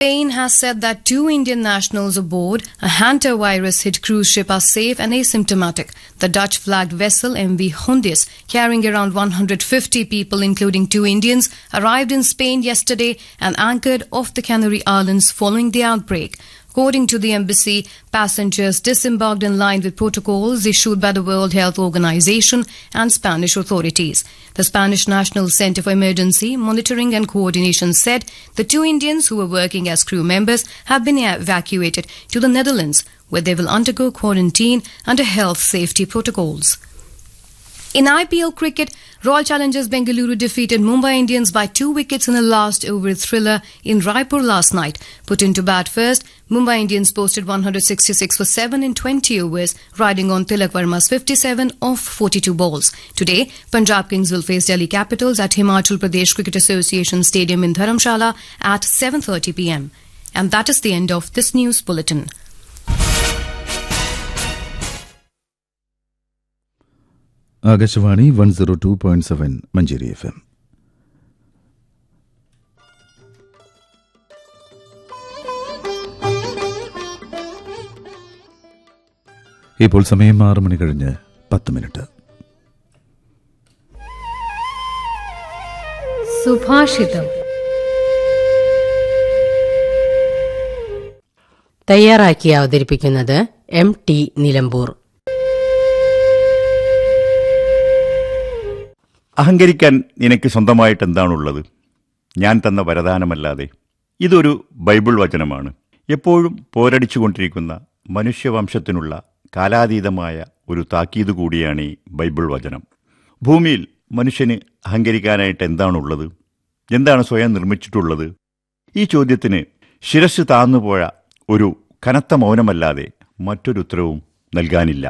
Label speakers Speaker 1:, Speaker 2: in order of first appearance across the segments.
Speaker 1: Spain has said that two Indian nationals aboard a hantavirus hit cruise ship are safe and asymptomatic. The Dutch flagged vessel MV Hondius, carrying around 150 people, including two Indians, arrived in Spain yesterday and anchored off the Canary Islands following the outbreak. According to the embassy, passengers disembarked in line with protocols issued by the World Health Organization and Spanish authorities. The Spanish National Center for Emergency Monitoring and Coordination said the two Indians who were working as crew members have been evacuated to the Netherlands, where they will undergo quarantine under health safety protocols. In IPL cricket, Royal Challengers Bengaluru defeated Mumbai Indians by two wickets in a last over thriller in Raipur last night. Put into bat first, Mumbai Indians posted 166 for 7 in 20 overs, riding on Tilak Verma's 57 off 42 balls. Today, Punjab Kings will face Delhi Capitals at Himachal Pradesh Cricket Association Stadium in Dharamshala at 7:30 p.m. And that is the end of this news bulletin.
Speaker 2: Akashvani one zero two point seven Manjeri F M ഇപ്പോൾ സമയം ആറ് മണി കഴിഞ്ഞ് പത്ത് minute
Speaker 3: സുഭാഷിതം തയ്യാറാക്കി അവതരിപ്പിക്കുന്നത് M T Nilambur
Speaker 4: അഹങ്കരിക്കാൻ നിനക്ക് സ്വന്തമായിട്ട് എന്താണുള്ളത് ഞാൻ തന്ന വരദാനമല്ലാതെ ഇതൊരു ബൈബിൾ വചനമാണ് എപ്പോഴും പോരടിച്ചുകൊണ്ടിരിക്കുന്ന മനുഷ്യവംശത്തിനുള്ള കാലാതീതമായ ഒരു താക്കീത് കൂടിയാണ് ഈ ബൈബിൾ വചനം ഭൂമിയിൽ മനുഷ്യന് അഹങ്കരിക്കാനായിട്ട് എന്താണുള്ളത് എന്താണ് സ്വയം നിർമ്മിച്ചിട്ടുള്ളത് ഈ ചോദ്യത്തിന് ശിരസ് താന്നുപോയ ഒരു കനത്ത മൗനമല്ലാതെ മറ്റൊരു ഉത്തരവും നൽകാനില്ല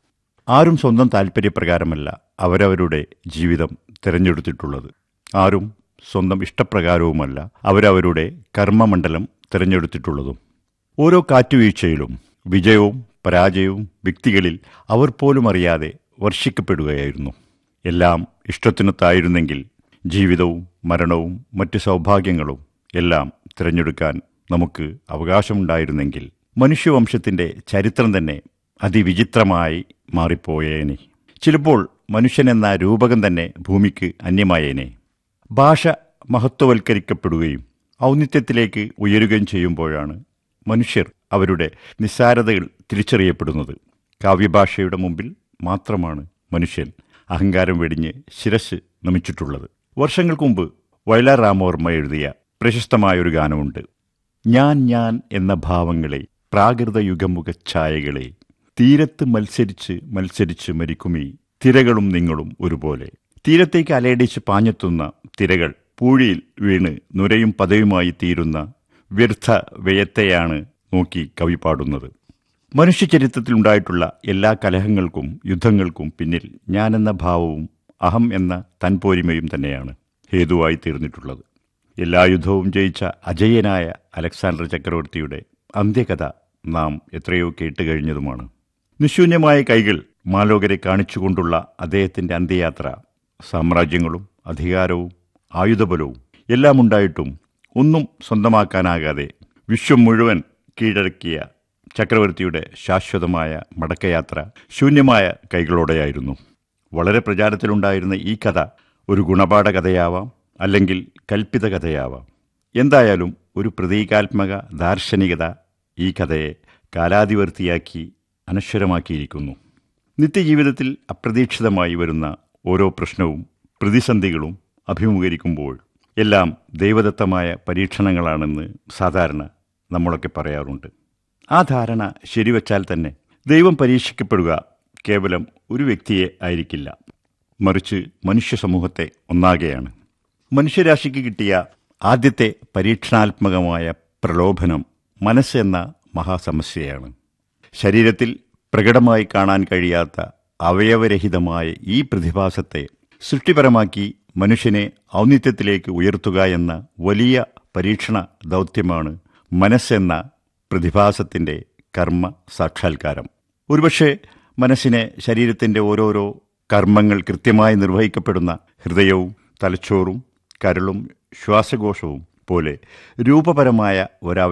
Speaker 4: ആരും സ്വന്തം താൽപ്പര്യപ്രകാരമല്ല അവരവരുടെ ജീവിതം തിരഞ്ഞെടുത്തിട്ടുള്ളത് ആരും സ്വന്തം ഇഷ്ടപ്രകാരവുമല്ല അവരവരുടെ കർമ്മമണ്ഡലം തിരഞ്ഞെടുത്തിട്ടുള്ളതും ഓരോ കാറ്റുവീഴ്ചയിലും വിജയവും പരാജയവും വ്യക്തികളിൽ അവർ പോലും അറിയാതെ വർഷിക്കപ്പെടുകയായിരുന്നു എല്ലാം ഇഷ്ടത്തിനൊത്തായിരുന്നെങ്കിൽ ജീവിതവും മരണവും മറ്റ് സൗഭാഗ്യങ്ങളും എല്ലാം തിരഞ്ഞെടുക്കാൻ നമുക്ക് അവകാശമുണ്ടായിരുന്നെങ്കിൽ മനുഷ്യവംശത്തിന്റെ ചരിത്രം തന്നെ അതിവിചിത്രമായി മാറിപ്പോയേനെ ചിലപ്പോൾ മനുഷ്യനെന്ന രൂപകം തന്നെ ഭൂമിക്ക് അന്യമായേനെ ഭാഷ മഹത്വവൽക്കരിക്കപ്പെടുകയും ഔന്നിത്യത്തിലേക്ക് ഉയരുകയും ചെയ്യുമ്പോഴാണ് മനുഷ്യർ അവരുടെ നിസ്സാരതകൾ തിരിച്ചറിയപ്പെടുന്നത് കാവ്യഭാഷയുടെ മുമ്പിൽ മാത്രമാണ് മനുഷ്യൻ അഹങ്കാരം വെടിഞ്ഞ് ശിരസ് നമിച്ചിട്ടുള്ളത് വർഷങ്ങൾക്ക് മുമ്പ് വയലാർ രാമവർമ്മ എഴുതിയ പ്രശസ്തമായൊരു ഗാനമുണ്ട് ഞാൻ ഞാൻ എന്ന ഭാവങ്ങളെ പ്രാകൃത യുഗമുഖ ഛായകളെ തീരത്ത് മത്സരിച്ച് മത്സരിച്ച് മരിക്കുമീ തിരകളും നിങ്ങളും ഒരുപോലെ തീരത്തേക്ക് അലയടിച്ച് പാഞ്ഞെത്തുന്ന തിരകൾ പൂഴിയിൽ വീണ് നുരയും പതയുമായി തീരുന്ന വ്യർത്ഥ വ്യയത്തെയാണ് നോക്കി കവി പാടുന്നത് മനുഷ്യചരിത്രത്തിലുണ്ടായിട്ടുള്ള എല്ലാ കലഹങ്ങൾക്കും യുദ്ധങ്ങൾക്കും പിന്നിൽ ഞാനെന്ന ഭാവവും അഹം എന്ന തൻപോരിമയും തന്നെയാണ് ഹേതുവായി തീർന്നിട്ടുള്ളത് എല്ലാ യുദ്ധവും ജയിച്ച അജയ്യനായ അലക്സാണ്ടർ ചക്രവർത്തിയുടെ അന്ത്യകഥ നാം എത്രയോ കേട്ടുകഴിഞ്ഞതുമാണ് നിശൂന്യമായ കൈകൾ മാലോകരെ കാണിച്ചുകൊണ്ടുള്ള അദ്ദേഹത്തിന്റെ അന്ത്യയാത്ര സാമ്രാജ്യങ്ങളും അധികാരവും ആയുധബലവും എല്ലാം ഉണ്ടായിട്ടും ഒന്നും സ്വന്തമാക്കാനാകാതെ വിശ്വം മുഴുവൻ കീഴടക്കിയ ചക്രവർത്തിയുടെ ശാശ്വതമായ മടക്കയാത്ര ശൂന്യമായ കൈകളോടെയായിരുന്നു വളരെ പ്രചാരത്തിലുണ്ടായിരുന്ന ഈ കഥ ഒരു ഗുണപാഠ കഥയാവാം അല്ലെങ്കിൽ കൽപ്പിത കഥയാവാം എന്തായാലും ഒരു പ്രതീകാത്മക ദാർശനികത ഈ കഥയെ കാലാതിവർത്തിയാക്കി അനശ്വരമാക്കിയിരിക്കുന്നു നിത്യജീവിതത്തിൽ അപ്രതീക്ഷിതമായി വരുന്ന ഓരോ പ്രശ്നവും പ്രതിസന്ധികളും അഭിമുഖീകരിക്കുമ്പോൾ എല്ലാം ദൈവദത്തമായ പരീക്ഷണങ്ങളാണെന്ന് സാധാരണ നമ്മളൊക്കെ പറയാറുണ്ട് ആ ധാരണ ശരിവച്ചാൽ തന്നെ ദൈവം പരീക്ഷിക്കപ്പെടുക കേവലം ഒരു വ്യക്തിയെ ആയിരിക്കില്ല മറിച്ച് മനുഷ്യ സമൂഹത്തെ ഒന്നാകെയാണ് മനുഷ്യരാശിക്ക് കിട്ടിയ ആദ്യത്തെ പരീക്ഷണാത്മകമായ പ്രലോഭനം മനസ്സ് എന്ന മഹാസമസ്യയാണ് ശരീരത്തിൽ പ്രകടമായി കാണാൻ കഴിയാത്ത അവയവരഹിതമായ ഈ പ്രതിഭാസത്തെ സൃഷ്ടിപരമാക്കി മനുഷ്യനെ ഔന്നിത്യത്തിലേക്ക് ഉയർത്തുക എന്ന വലിയ പരീക്ഷണ ദൗത്യമാണ് മനസ്സെന്ന പ്രതിഭാസത്തിന്റെ കർമ്മ സാക്ഷാത്കാരം ഒരുപക്ഷെ മനസ്സിനെ ശരീരത്തിന്റെ ഓരോരോ കർമ്മങ്ങൾ കൃത്യമായി നിർവഹിക്കപ്പെടുന്ന ഹൃദയവും തലച്ചോറും കരളും ശ്വാസകോശവും പോലെ രൂപപരമായ ഒരവ